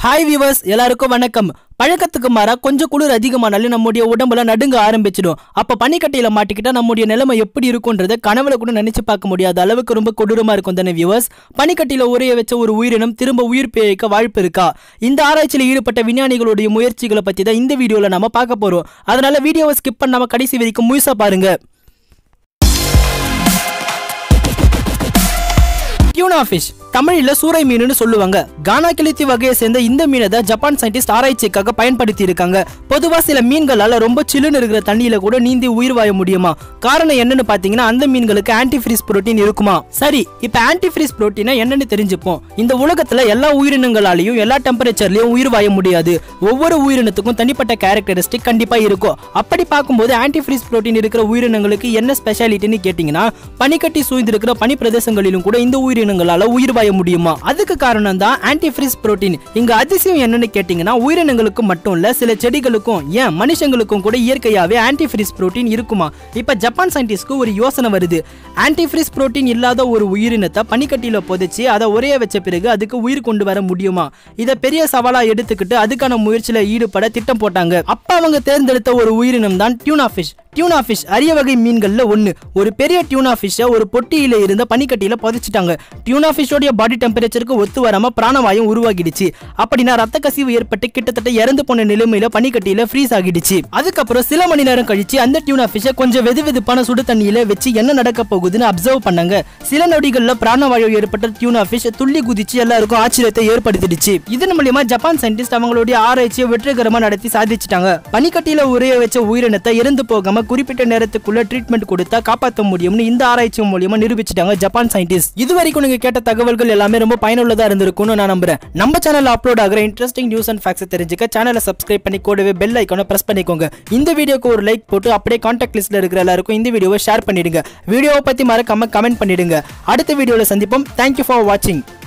hi viewers எல்லாருக்கும் வணக்கம் பழக்கத்துக்கு மாறா கொஞ்சம் குளிர் அதிகமானாலே நம்முடைய உடம்புல நடுங்க ஆரம்பிச்சிடும் அப்ப பனிக்கட்டையில மாட்டிக்கிட்டா நம்முடைய நிலைமை எப்படி இருக்கும்ன்றத கனவுல கூட நினைச்சு பார்க்க முடியாத அளவுக்கு ரொம்ப கொடூரமா இருக்கும் தானே வியூவர்ஸ் பனிக்கட்டியில உரைய வச்ச ஒரு உயிரினம் திரும்ப உயிர் பிழைக்க வாய்ப்பு இருக்கா இந்த ஆராய்ச்சியில் ஈடுபட்ட விஞ்ஞானிகளுடைய முயற்சிகளை பத்தி தான் இந்த வீடியோல நாம பார்க்க போறோம் அதனால வீடியோவை ஸ்கிப் பண்ணாம கடைசி வரைக்கும் முழுசா பாருங்க டியூனா ஃபிஷ் தமிழில் சூறை மீனுன்னு சொல்லுவாங்க கானா கிளித்தி வகையை சேர்ந்த இந்த மீனை தான் ஜப்பான் சயின்டிஸ்ட் ஆராய்ச்சிக்காக பயன்படுத்தி இருக்காங்க பொதுவா சில மீன்களால ரொம்ப சில்லுன்னு இருக்கிற தண்ணியில கூட நீந்தி உயிர் வாழ முடியுமா காரணம் என்னன்னு பாத்தீங்கன்னா அந்த மீன்களுக்கு ஆன்டிஃப்ரீஸ் புரோட்டீன் இருக்குமா சரி இப்ப ஆன்டிஃப்ரீஸ் புரோட்டீனா என்னன்னு தெரிஞ்சுப்போம் இந்த உலகத்துல எல்லா உயிரினங்களாலையும் எல்லா டெம்பரேச்சர்லயும் உயிர் வாழ முடியாது ஒவ்வொரு உயிரினத்துக்கும் தனிப்பட்ட கேரக்டரிஸ்டிக் கண்டிப்பா இருக்கும் அப்படி பார்க்கும்போது ஆன்டிஃப்ரீஸ் புரோட்டீன் இருக்கிற உயிரினங்களுக்கு என்ன ஸ்பெஷாலிட்டின்னு கேட்டீங்கன்னா பனிக்கட்டி சூழ்ந்திருக்கிற பனி பிரதேசங்களிலும் கூட இந்த உயிரினங்களால உயிர் வாழ முடியுமா அதுக்கு காரணம் தான் ஆன்டிஃப்ரீஸ் புரோட்டீன் இங்க அதிசயம் என்னன்னு கேட்டீங்கன்னா உயிரினங்களுக்கு மட்டும் இல்ல சில செடிகளுக்கும் ஏன் மனுஷங்களுக்கும் கூட இயற்கையாவே ஆன்டிஃப்ரீஸ் புரோட்டீன் இருக்குமா இப்ப ஜப்பான் சயின்டிஸ்ட்க்கு ஒரு யோசனை வருது ஆன்டிஃப்ரீஸ் புரோட்டீன் இல்லாத ஒரு உயிரினத்தை பனிக்கட்டியில புதைச்சி அதை உரைய வச்ச பிறகு அதுக்கு உயிர் கொண்டு வர முடியுமா இதை பெரிய சவாலா எடுத்துக்கிட்டு அதுக்கான முயற்சியில ஈடுபட திட்டம் போட்டாங்க அப்ப அவங்க தேர்ந்தெடுத்த ஒரு உயிரினம் தான் டியூனா ஃபிஷ் டியூனா ஃபிஷ் அரிய வகை மீன்கள்ல ஒண்ணு ஒரு பெரிய டியூனா ஃபிஷ்ஷை ஒரு பொட்டியில இருந்த பனிக்கட்டியில புதைச்சிட்டாங்க டியூனா ஃபிஷ்ஷோடைய பாடி டெம்பரேச்சருக்கு ஒத்து வராம பிராணவாயும் உருவாகிடுச்சு அப்படின்னா ரத்த கசிவு ஏற்பட்டு கிட்டத்தட்ட இறந்து போன நிலைமையில பனிக்கட்டியில ஃப்ரீஸ் ஆகிடுச்சு அதுக்கப்புறம் சில மணி நேரம் கழிச்சு அந்த டியூனா ஃபிஷ்ஷை கொஞ்சம் வெது வெதுப்பான சுடு தண்ணியில வச்சு என்ன நடக்க போகுதுன்னு அப்சர்வ் பண்ணாங்க சில நொடிகள்ல பிராணவாயு ஏற்பட்ட டியூனா ஃபிஷ் துள்ளி குதிச்சு எல்லாருக்கும் ஆச்சரியத்தை ஏற்படுத்திடுச்சு இதன் மூலியமா ஜப்பான் சயின்டிஸ்ட் அவங்களுடைய ஆராய்ச்சியை வெற்றிகரமா நடத்தி சாதிச்சிட்டாங்க பனிக்கட்டியில உரைய வச்ச உயிரினத்தை இறந்து போகாம குறிப்பிட்ட நேரத்துக்குள்ள ட்ரீட்மெண்ட் கொடுத்தா காப்பாற்ற முடியும்னு இந்த ஆராய்ச்சி மூலியமா நிரூபிச்சிட்டாங்க ஜப்பான் சயின்டிஸ்ட் இது வரைக்கும் நீங்க கேட்ட தகவல்கள் எல்லாமே ரொம்ப பயனுள்ளதா இருந்திருக்கும்னு நான் நம்புறேன் நம்ம சேனல்ல அப்லோட் ஆகிற இன்ட்ரெஸ்டிங் நியூஸ் அண்ட் ஃபேக்ஸ் தெரிஞ்சுக்க சேனலை சப்ஸ்கிரைப் பண்ணி கூடவே பெல் ஐக்கானை பிரஸ் பண்ணிக்கோங்க இந்த வீடியோக்கு ஒரு லைக் போட்டு அப்படியே கான்டாக்ட் லிஸ்ட்ல இருக்கிற எல்லாருக்கும் இந்த வீடியோவை ஷேர் பண்ணிடுங்க வீடியோவை பத்தி மறக்காம கமெண்ட் பண்ணிடுங்க அடுத்த வீடியோல சந்திப்போம் தேங்க்யூ ஃபார் வாட்சிங்